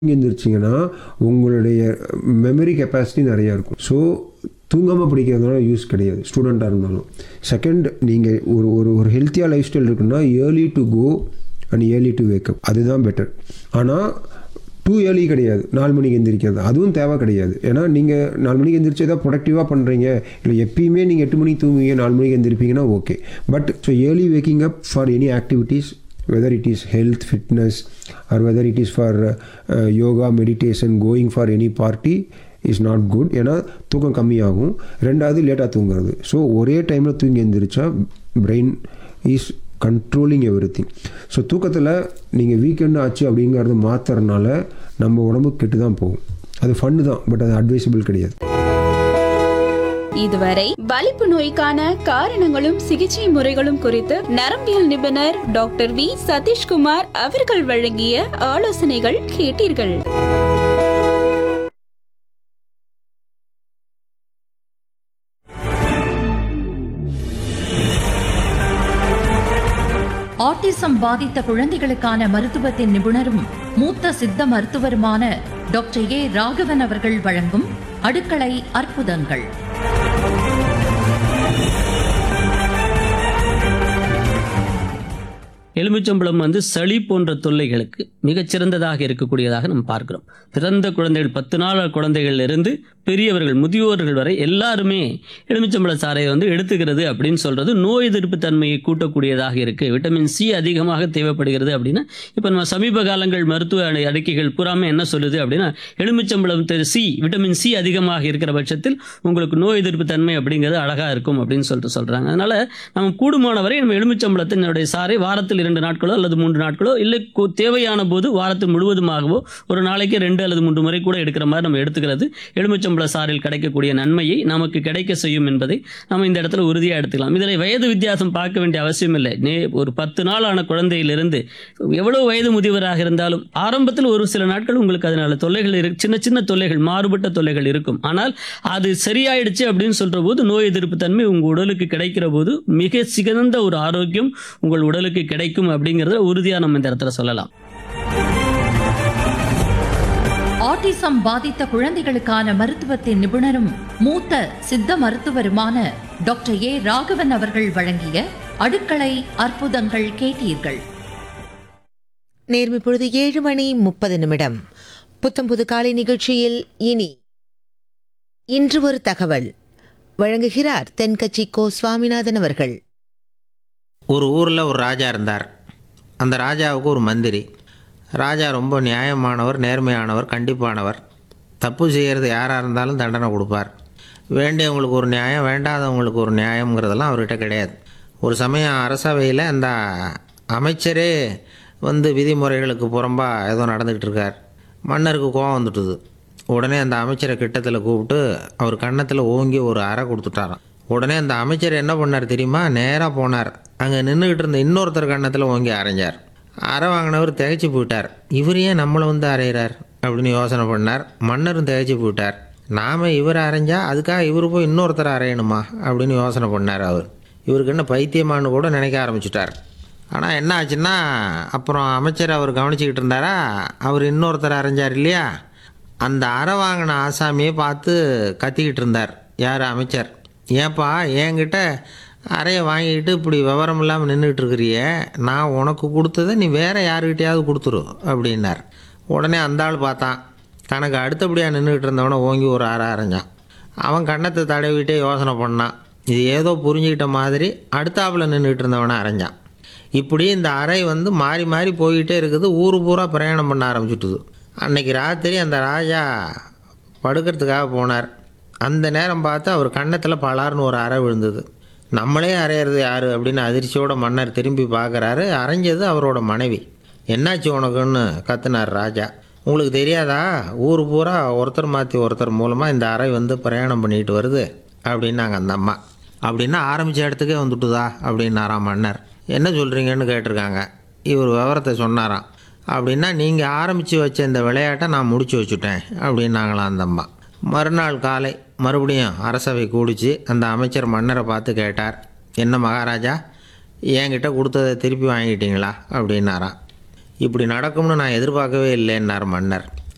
தூங்கி எழுந்திரிச்சிங்கன்னா உங்களுடைய memory capacity நிறையா இருக்கும் ஸோ தூங்காமல் படிக்கிறதுனால யூஸ் கிடையாது ஸ்டூடெண்ட்டாக இருந்தாலும் செகண்ட் நீங்கள் ஒரு ஒரு ஒரு ஹெல்த்தியாக லைஃப் ஸ்டைல் இருக்குன்னா early to go and early to wake up அதுதான் பெட்டர் ஆனால் டூ ஏர்லி கிடையாது நாலு மணிக்கு எந்திரிக்கிறது அதுவும் தேவை கிடையாது ஏன்னா நீங்கள் நாலு மணிக்கு எந்திரிச்சு ஏதாவது ப்ரொடக்டிவாக பண்ணுறீங்க இல்லை எப்பயுமே நீங்கள் எட்டு மணிக்கு தூங்குவீங்க நாலு மணிக்கு எந்திரிப்பீங்கன்னா okay but so early waking up for any activities whether it is health fitness or whether it is for uh, uh, yoga meditation going for any party is not good ஏன்னா தூக்கம் கம்மியாகும் ரெண்டாவது லேட்டாக தூங்குறது ஸோ ஒரே டைமில் தூங்கி எழுந்திரிச்சா brain is controlling everything so தூக்கத்தில் நீங்கள் வீக்கெண்ட் ஆச்சு அப்படிங்கிறது மாற்றுறதுனால நம்ம உடம்பு கெட்டு தான் போகும் அது ஃபன்னு தான் பட் அது அட்வைசபிள் கிடையாது இதுவரை வலிப்பு நோய்க்கான காரணங்களும் சிகிச்சை முறைகளும் குறித்து நரம்பியல் நிபுணர் டாக்டர் வி சதீஷ்குமார் அவர்கள் வழங்கிய ஆலோசனைகள் கேட்டீர்கள் ஆட்டிசம் பாதித்த குழந்தைகளுக்கான மருத்துவத்தின் நிபுணரும் மூத்த சித்த மருத்துவருமான டாக்டர் ஏ ராகவன் அவர்கள் வழங்கும் அடுக்களை அற்புதங்கள் எலுமிச்சம்பழம் வந்து சளி போன்ற தொல்லைகளுக்கு மிகச்சிறந்ததாக இருக்கக்கூடியதாக நம்ம பார்க்கிறோம் பிறந்த குழந்தைகள் பத்து நாள் குழந்தைகள் இருந்து பெரியவர்கள் முதியோர்கள் வரை எல்லாருமே எலுமிச்சம்பழ சாறை வந்து எடுத்துக்கிறது அப்படின்னு சொல்றது நோய் எதிர்ப்பு தன்மையை கூட்டக்கூடியதாக இருக்கு விட்டமின் சி அதிகமாக தேவைப்படுகிறது அப்படின்னா இப்போ நம்ம சமீப காலங்கள் மருத்துவ அறிக்கைகள் பூராமே என்ன சொல்லுது அப்படின்னா எலுமிச்சம்பழம் சி விட்டமின் சி அதிகமாக இருக்கிற பட்சத்தில் உங்களுக்கு நோய் எதிர்ப்பு தன்மை அப்படிங்கிறது அழகா இருக்கும் அப்படின்னு சொல்லிட்டு சொல்றாங்க அதனால நம்ம கூடுமான வரை நம்ம எலுமிச்சம்பழத்தினுடைய சாறை வாரத்தில் இரண்டு நாட்களோ அல்லது மூன்று நாட்களோ இல்லை கு- தேவையான போது வாரத்தில் முழுவதுமாகவோ ஒரு நாளைக்கு ரெண்டு அல்லது மூன்று முறை கூட எடுக்கிற மாதிரி நம்ம எடுத்துக்கிறது எலுமிச்சம்பழ சாறில் கிடைக்கக்கூடிய நன்மையை நமக்கு கிடைக்க செய்யும் என்பதை நம்ம இந்த இடத்துல உறுதியாக எடுத்துக்கலாம் இதில் வயது வித்தியாசம் பார்க்க வேண்டிய அவசியம் இல்லை நே ஒரு பத்து நாளான குழந்தையிலிருந்து எவ்வளவு வயது முதியவராக இருந்தாலும் ஆரம்பத்தில் ஒரு சில நாட்கள் உங்களுக்கு அதனால தொல்லைகள் இரு சின்ன சின்ன தொல்லைகள் மாறுபட்ட தொல்லைகள் இருக்கும் ஆனால் அது சரியாயிடுச்சு அப்படின்னு சொல்ற போது நோய் எதிர்ப்பு தன்மை உங்க உடலுக்கு கிடைக்கிற போது மிக சிறந்த ஒரு ஆரோக்கியம் உங்கள் உடலுக்கு கிடைக்கும் அப்படிங்கறத உறுதியா நம்ம இந்த இடத்துல சொல்லலாம் ஆட்டிசம் பாதித்த குழந்தைகளுக்கான மருத்துவத்தின் நிபுணரும் மூத்த சித்த மருத்துவருமான டாக்டர் ஏ ராகவன் அவர்கள் வழங்கிய அடுக்களை அற்புதங்கள் கேட்டீர்கள் நேர்மை பொழுது ஏழு மணி முப்பது நிமிடம் புத்தம்புது காலை நிகழ்ச்சியில் இனி இன்று ஒரு தகவல் வழங்குகிறார் தென்கட்சி கோ சுவாமிநாதன் அவர்கள் ஒரு ஊரில் ஒரு ராஜா இருந்தார் அந்த ராஜாவுக்கு ஒரு மந்திரி ராஜா ரொம்ப நியாயமானவர் நேர்மையானவர் கண்டிப்பானவர் தப்பு செய்கிறது யாராக இருந்தாலும் தண்டனை கொடுப்பார் வேண்டியவங்களுக்கு ஒரு நியாயம் வேண்டாதவங்களுக்கு ஒரு நியாயங்கிறதெல்லாம் அவர்கிட்ட கிடையாது ஒரு சமயம் அரசவையில் அந்த அமைச்சரே வந்து விதிமுறைகளுக்கு புறம்பாக ஏதோ நடந்துக்கிட்டு இருக்கார் மன்னருக்கு கோவம் வந்துட்டுது உடனே அந்த அமைச்சரை கிட்டத்தில் கூப்பிட்டு அவர் கன்னத்தில் ஓங்கி ஒரு அறை கொடுத்துட்டாராம் உடனே அந்த அமைச்சர் என்ன பண்ணார் தெரியுமா நேராக போனார் அங்கே நின்றுக்கிட்டு இருந்த இன்னொருத்தர் கன்னத்தில் ஓங்கி அரைஞ்சார் அறை வாங்கினவர் திகைச்சு போயிட்டார் இவர் ஏன் நம்மளை வந்து அரைகிறார் அப்படின்னு யோசனை பண்ணார் மன்னரும் திகைச்சு போயிட்டார் நாம் இவரை அரைஞ்சா அதுக்காக இவர் போய் இன்னொருத்தர் அரையணுமா அப்படின்னு யோசனை பண்ணார் அவர் இவருக்கு என்ன பைத்தியமானு கூட நினைக்க ஆரம்பிச்சிட்டார் ஆனால் என்ன ஆச்சுன்னா அப்புறம் அமைச்சர் அவர் கவனிச்சுக்கிட்டு இருந்தாரா அவர் இன்னொருத்தர் அரைஞ்சார் இல்லையா அந்த அறை வாங்கின ஆசாமியை பார்த்து கத்திக்கிட்டு இருந்தார் யார் அமைச்சர் ஏன்பா என்கிட்ட அறையை வாங்கிக்கிட்டு இப்படி விவரம் இல்லாமல் நின்றுட்டு இருக்கிறியே நான் உனக்கு கொடுத்ததை நீ வேற யாருக்கிட்டையாவது கொடுத்துரு அப்படின்னார் உடனே அந்த ஆள் பார்த்தான் தனக்கு அடுத்தபடியாக நின்றுக்கிட்டு இருந்தவனை ஓங்கி ஒரு அறை அரைஞ்சான் அவன் கன்னத்தை தடவிட்டே யோசனை பண்ணான் இது ஏதோ புரிஞ்சுக்கிட்ட மாதிரி அடுத்தாப்புல நின்றுட்டு இருந்தவனை அரைஞ்சான் இப்படி இந்த அறை வந்து மாறி மாறி போய்கிட்டே இருக்குது ஊர் பூரா பிரயாணம் பண்ண ஆரம்பிச்சுட்டுது அன்னைக்கு ராத்திரி அந்த ராஜா படுக்கிறதுக்காக போனார் அந்த நேரம் பார்த்து அவர் கன்னத்தில் பலார்னு ஒரு அறை விழுந்தது நம்மளே அரையிறது யார் அப்படின்னு அதிர்ச்சியோட மன்னர் திரும்பி பார்க்குறாரு அரைஞ்சது அவரோட மனைவி என்னாச்சு உனக்குன்னு கத்துனார் ராஜா உங்களுக்கு தெரியாதா ஊர் பூரா ஒருத்தர் மாற்றி ஒருத்தர் மூலமாக இந்த அறை வந்து பிரயாணம் பண்ணிட்டு வருது அப்படின்னாங்க அந்த அம்மா அப்படின்னா ஆரம்பித்த இடத்துக்கே வந்துட்டுதா அப்படின்னாராம் மன்னர் என்ன சொல்கிறீங்கன்னு கேட்டிருக்காங்க இவர் விவரத்தை சொன்னாராம் அப்படின்னா நீங்கள் ஆரம்பித்து வச்ச இந்த விளையாட்டை நான் முடிச்சு வச்சுட்டேன் அப்படின்னாங்களாம் அந்த அம்மா மறுநாள் காலை மறுபடியும் அரசவை கூடிச்சு அந்த அமைச்சர் மன்னரை பார்த்து கேட்டார் என்ன மகாராஜா என்கிட்ட கொடுத்ததை திருப்பி வாங்கிட்டீங்களா அப்படின்னாராம் இப்படி நடக்கும்னு நான் எதிர்பார்க்கவே இல்லைன்னார் மன்னர்